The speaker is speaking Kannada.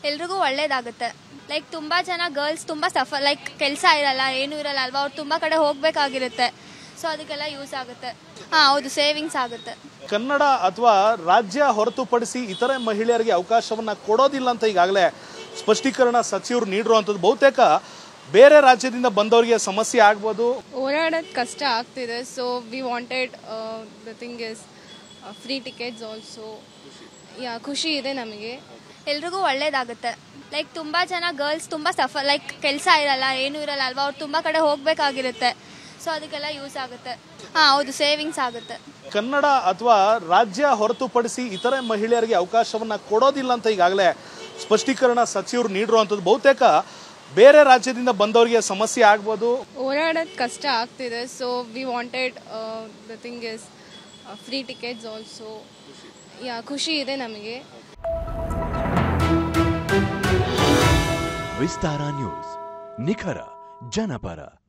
ಎಲ್ರಿಗೂ ಒಳ್ಳೇದಾಗುತ್ತೆ ಲೈಕ್ ತುಂಬ ಜನ ಗರ್ಲ್ಸ್ ತುಂಬ ಸಫರ್ ಲೈಕ್ ಕೆಲಸ ಇರಲ್ಲ ಏನೂ ಇರಲ್ಲ ಅಲ್ವಾ ಅವ್ರು ತುಂಬ ಕಡೆ ಹೋಗಬೇಕಾಗಿರುತ್ತೆ ಸೊ ಅದಕ್ಕೆಲ್ಲ ಯೂಸ್ ಆಗುತ್ತೆ ಹಾಂ ಹೌದು ಸೇವಿಂಗ್ಸ್ ಆಗುತ್ತೆ ಕನ್ನಡ ಅಥವಾ ರಾಜ್ಯ ಹೊರತುಪಡಿಸಿ ಇತರೆ ಮಹಿಳೆಯರಿಗೆ ಅವಕಾಶವನ್ನ ಕೊಡೋದಿಲ್ಲ ಅಂತ ಈಗಾಗಲೇ ಸ್ಪಷ್ಟೀಕರಣ ಸಚಿವರು ನೀಡಿರುವಂಥದ್ದು ಬಹುತೇಕ ಬೇರೆ ರಾಜ್ಯದಿಂದ ಬಂದವರಿಗೆ ಸಮಸ್ಯೆ ಆಗ್ಬೋದು ಓಡಾಡೋದು ಕಷ್ಟ ಆಗ್ತಿದೆ so we wanted the thing is free tickets also yeah ಖುಷಿ ಇದೆ ನಮಗೆ ಎಲ್ರಿಗೂ ಒಳ್ಳೇದಾಗುತ್ತೆ ಲೈಕ್ ತುಂಬ ಜನ ಗರ್ಲ್ಸ್ ತುಂಬ ಸಫರ್ ಲೈಕ್ ಕೆಲಸ ಇರಲ್ಲ ಏನೂ ಇರಲ್ಲ ಅಲ್ವಾ ಅವ್ರು ತುಂಬ ಕಡೆ ಹೋಗಬೇಕಾಗಿರುತ್ತೆ ಸೊ ಅದಕ್ಕೆಲ್ಲ ಯೂಸ್ ಆಗುತ್ತೆ ಹಾಂ ಹೌದು ಸೇವಿಂಗ್ಸ್ ಆಗುತ್ತೆ ಕನ್ನಡ ಅಥವಾ ರಾಜ್ಯ ಹೊರತುಪಡಿಸಿ ಇತರೆ ಮಹಿಳೆಯರಿಗೆ ಅವಕಾಶವನ್ನ ಕೊಡೋದಿಲ್ಲ ಅಂತ ಈಗಾಗಲೇ ಸ್ಪಷ್ಟೀಕರಣ ಸಚಿವರು ನೀಡಿರುವಂಥದ್ದು ಬಹುತೇಕ ಬೇರೆ ರಾಜ್ಯದಿಂದ ಬಂದವರಿಗೆ ಸಮಸ್ಯೆ ಆಗ್ಬೋದು ಓಡಾಡೋದು ಕಷ್ಟ ಆಗ್ತಿದೆ so we wanted the thing is free tickets also yeah ಖುಷಿ ಇದೆ ನಮಗೆ ವಿಸ್ತಾರ ನ್ಯೂಸ್ ನಿಖರ ಜನಪರ